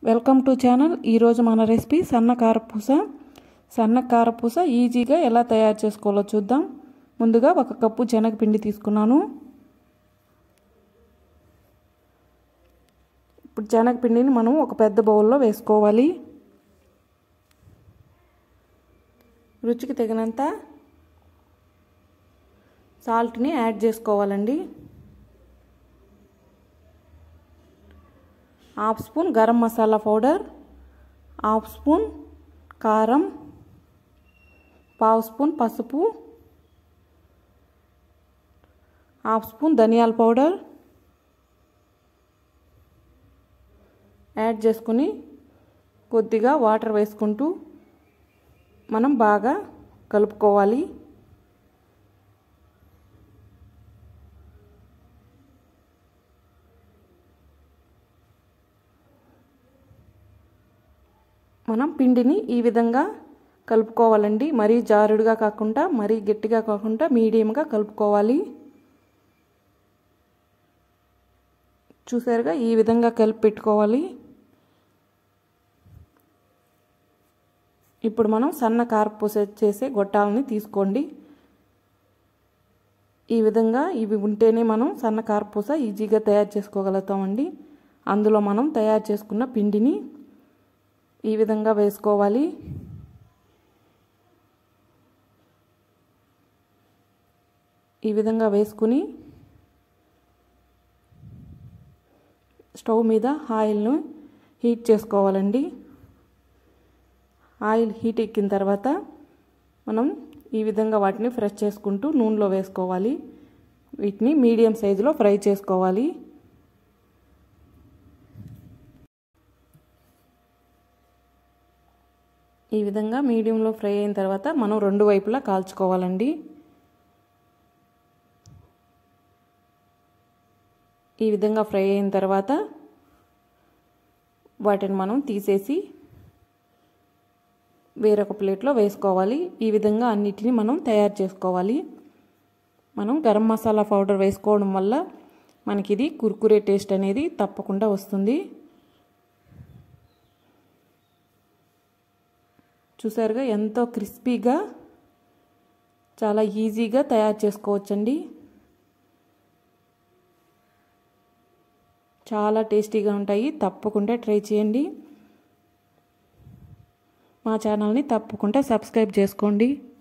welcome to channel ఈరోజు మన recipe సన్న కారపూస సన్న కారపూస ఈజీగా ఎలా తయారు చేసుకోవాలో చూద్దాం ముందుగా ఒక కప్పు శనగపిండి తీసుకున్నాను ఇప్పుడు శనగపిండిని మనం ఒక పెద్ద బౌల్లో వేసుకోవాలి రుచికి తగినంత సాల్ట్ని యాడ్ చేసుకోవాలండి half spoon garam masala powder half spoon కారం పావు స్పూన్ పసుపు హాఫ్ స్పూన్ ధనియాల పౌడర్ యాడ్ చేసుకుని కొద్దిగా వాటర్ వేసుకుంటూ మనం బాగా కలుపుకోవాలి మనం పిండిని ఈ విధంగా కలుపుకోవాలండి మరీ జారుడుగా కాకుండా మరీ గట్టిగా కాకుండా మీడియంగా కలుపుకోవాలి చూసారుగా ఈ విధంగా కలిపి పెట్టుకోవాలి ఇప్పుడు మనం సన్న కారపూస చేసే గొట్టాలని తీసుకోండి ఈ విధంగా ఇవి ఉంటేనే మనం సన్న కారపూస ఈజీగా తయారు చేసుకోగలుగుతామండి అందులో మనం తయారు చేసుకున్న పిండిని ఈ విధంగా వేసుకోవాలి ఈ విధంగా వేసుకుని స్టవ్ మీద ఆయిల్ను హీట్ చేసుకోవాలండి ఆయిల్ హీట్ ఎక్కిన తర్వాత మనం ఈ విధంగా వాటిని ఫ్రెష్ చేసుకుంటూ నూనెలో వేసుకోవాలి వీటిని మీడియం సైజులో ఫ్రై చేసుకోవాలి ఈ విధంగా మీడియంలో ఫ్రై అయిన తర్వాత మనం రెండు వైపులా కాల్చుకోవాలండి ఈ విధంగా ఫ్రై అయిన తర్వాత వాటిని మనం తీసేసి వేరొక ప్లేట్లో వేసుకోవాలి ఈ విధంగా అన్నిటిని మనం తయారు చేసుకోవాలి మనం గరం మసాలా పౌడర్ వేసుకోవడం వల్ల మనకి ఇది కుర్కురే టేస్ట్ అనేది తప్పకుండా వస్తుంది చూసారుగా ఎంతో క్రిస్పీగా చాలా ఈజీగా తయారు చేసుకోవచ్చండి చాలా టేస్టీగా ఉంటాయి తప్పకుండా ట్రై చేయండి మా ఛానల్ని తప్పకుండా సబ్స్క్రైబ్ చేసుకోండి